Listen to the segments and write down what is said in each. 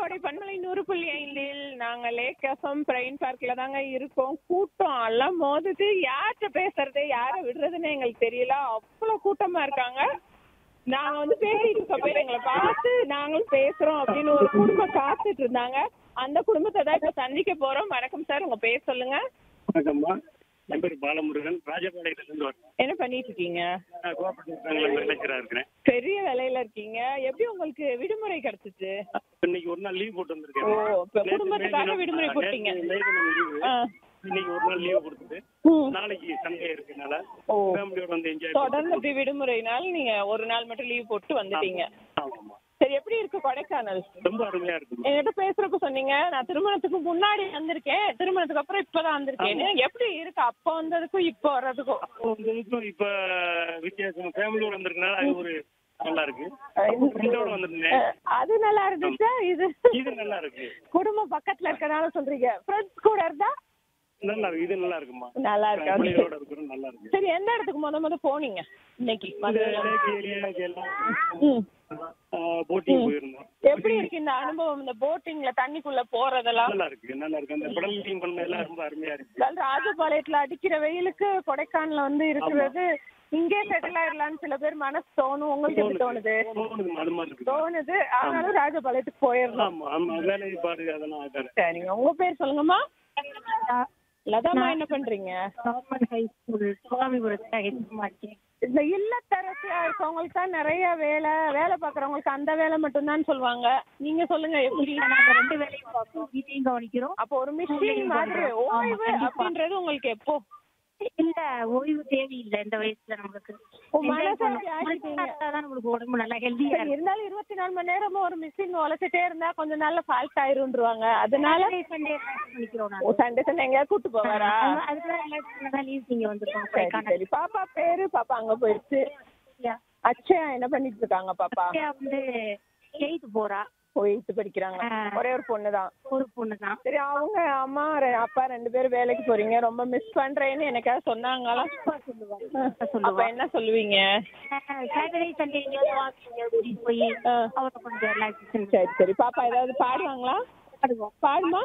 கோடை பண்பலை நூறு புள்ளி ஐந்தில் நாங்க லேக் எஃப்எம் பிரைன் பார்க்ல தாங்க இருக்கோம் கூட்டம் எல்லாம் மோதுது யார்கிட்ட பேசுறது யார விடுறதுன்னு எங்களுக்கு தெரியல அவ்வளவு கூட்டமா இருக்காங்க நாங்க வந்து பேசிட்டு இருக்க பேர் எங்களை பார்த்து நாங்களும் பேசுறோம் அப்படின்னு ஒரு குடும்பம் காத்துட்டு இருந்தாங்க அந்த குடும்பத்தை தான் இப்ப சந்திக்க போறோம் வணக்கம் சார் உங்க பேர் சொல்லுங்க வணக்கம்மா என் பேர் பாலமுருகன் ராஜபாளையத்துலேருந்து வரேன் என்ன பண்ணிட்டு இருக்கீங்க நான் கோஆபரேட்டிவ் பேங்க்ல லெக்சராக இருக்கிறேன் பெரிய வேலையில இருக்கீங்க எப்படி உங்களுக்கு விடுமுறை கிடைச்சிச்சு இன்னைக்கு ஒரு நாள் லீவ் போட்டு வந்திருக்கேன் ஓ, இப்ப நேத்து குடும்பத்துக்காக மே தினம் விடுமுறை ஆ, போட்டீங்க. நேத்து மே தினம் leave. ஆ. இன்னைக்கு ஒரு நாள் லீவ் கொடுத்துட்டு ம். நாளைக்கு சண்டே இருக்கனால ஓ. ஃபேமிலியோட வந்து என்ஜாய் தொடர்ந்து இப்படி விடுமுறைனால நீங்க ஒரு நாள் மட்டும் லீவ் போட்டு வந்துட்டீங்க ஆமாம்மா சரி எப்படி இருக்கு கொடைக்கானல் ரொம்ப அருமையா இருக்குமா என்கிட்ட பேசுறப்ப சொன்னீங்க நான் திருமணத்துக்கு முன்னாடி வந்திருக்கேன் திருமணத்துக்கு அப்புறம் இப்பதான் வந்திருக்கேன்னு எப்படி இருக்கு அப்ப வந்ததுக்கும் இப்ப வர்றதுக்கும் அப்போ வந்ததுக்கும் இப்ப வித்தியாசம் ஃபேமிலியோட வந்திருக்கனால அது ஒரு நல்லா இருக்கு ஃப்ரெண்டோட வந்திருந்தேன் அஹ், அது நல்லா இருந்துச்சா இது இது நல்லா இருக்கு குடும்பம் பக்கத்துல இருக்கனால சொல்றீங்க ஃப்ரெண்ட்ஸ் கூட இருந்தா நல்லா இருக்கு இது நல்லா இருக்குமா நல்லா இருக்கு ஃபேமிலியோட இருக்கிறது நல்லா இருக்கு சரி எந்த இடத்துக்கு முத முத போனீங்க இன்னைக்கு இந்த மதுரையில? லேக் ஏரியாக்கு எல்லாம் ம். போட்டிங் போயிருந்தோம் எப்படி இருக்கு இந்த அனுபவம் இந்த போட்டிங்ல தண்ணிக்குள்ள போறதெல்லாம் நல்லா இருக்கு நல்லா இருக்கு அந்த படம் மீட்டிங் பண்ண எல்லாம் ரொம்ப அருமையா இருக்கு அதாவது ராஜபாளையத்துல அடிக்கிற வெயிலுக்கு கொடைக்கானல்ல வந்து இருக்கிறது இங்கே செட்டில் ஆயிடலாம்னு சில பேர் மனசு தோணும் உங்களுக்கு எப்படி தோணுது தோணுதுமா, அது மாதிரி இருக்கு தோணுது அதனால ராஜபாளையத்துக்கு போயிடலாம் ஆமா ஆமா வேலைப்பாடு அதெல்லாம் ஆகாது சரிங்க உங்க பேர் சொல்லுங்கம்மா லதாமா என்ன பண்றீங்க கவர்மெண்ட் ஹை ஸ்கூல் சுவாமிபுரத்தில் ஹெச் மாட்டேன் இந்த இல்லத்தரசியா இருக்கவங்களுக்கு தான் நிறைய வேலை வேலை பாக்குறவங்களுக்கு அந்த வேலை மட்டும்தான் சொல்லுவாங்க நீங்க சொல்லுங்க எப்படி நாங்கள் ரெண்டு வேலையும் பார்ப்போம் வீட்டையும் கவனிக்கிறோம் அப்போ ஒரு மிஷின் மாதிரி ஓய்வு அப்படின்றது உங்களுக்கு எப்போ இல்ல ஓய்வு தேவையில்லை இந்த வயசுல நமக்கு ஓ, மனசை அப்படி ஆக்கிட்டீங்க. தான் நம்மளுக்கு உடம்பு நல்லா ஹெல்தியா சரி, இருந்தாலும் இருபத்தி நாலு மணி நேரமும் ஒரு மிஷின் உழைச்சிட்டே இருந்தா கொஞ்சம் நாள் ஃபால்ட் ஆயிருன்றுவாங்க அதனால சண்டே பண்ணிக்கிறோம் ஓ சண்டே சண்டே எங்கேயா கூட்டு போவாரா அதுக்குதான் ரிலாக்ஸ் லீவ் இங்க வந்திருக்கோம் சரி கொடைக்கானல் சரி பாப்பா பேரு பாப்பா அங்க போயிடுச்சு அச்சயா என்ன பண்ணிட்டு இருக்காங்க பாப்பா அக்கா வந்து எயித்து போறா போயிட்டு படிக்கிறாங்க ஆ. ஒரே ஒரு பொண்ணு தான் ஒரு பொண்ணு தான் சரி அவங்க அம்மா ரெ- அப்பா ரெண்டு பேரும் வேலைக்கு போறீங்க ரொம்ப மிஸ் பண்றேன்னு எனக்காவது சொன்னாங்களா அப்ப என்ன சொல்லுவீங்க சாட்டர்டே சண்டே எங்கேயாவது வாக்கிங் கூட்டிட்டு போய் ஆ. அவரை கொஞ்சம் ரிலாக்ஸேஷன் சரி சரி பாப்பா ஏதாவது பாடுவாங்களா பாடுமா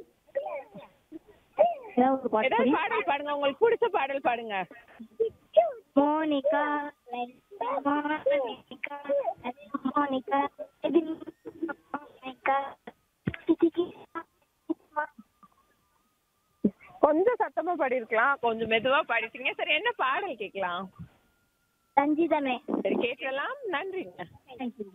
ஏதாவது ஒரு பாட்டு ஏதாவது பாடல் பாடுங்க உங்களுக்கு பிடிச்ச பாடல் பாடுங்க மோனிகா மோனிகா மோனிகா இது மோனிகா கொஞ்சம் சத்தமா பாடிருக்கலாம் கொஞ்சம் மெதுவா பாடிட்டீங்க சரி என்ன பாடல் கேட்கலாம் சஞ்சிதமே சரி கேட்கலாம் நன்றிங்க தேங்க்யூ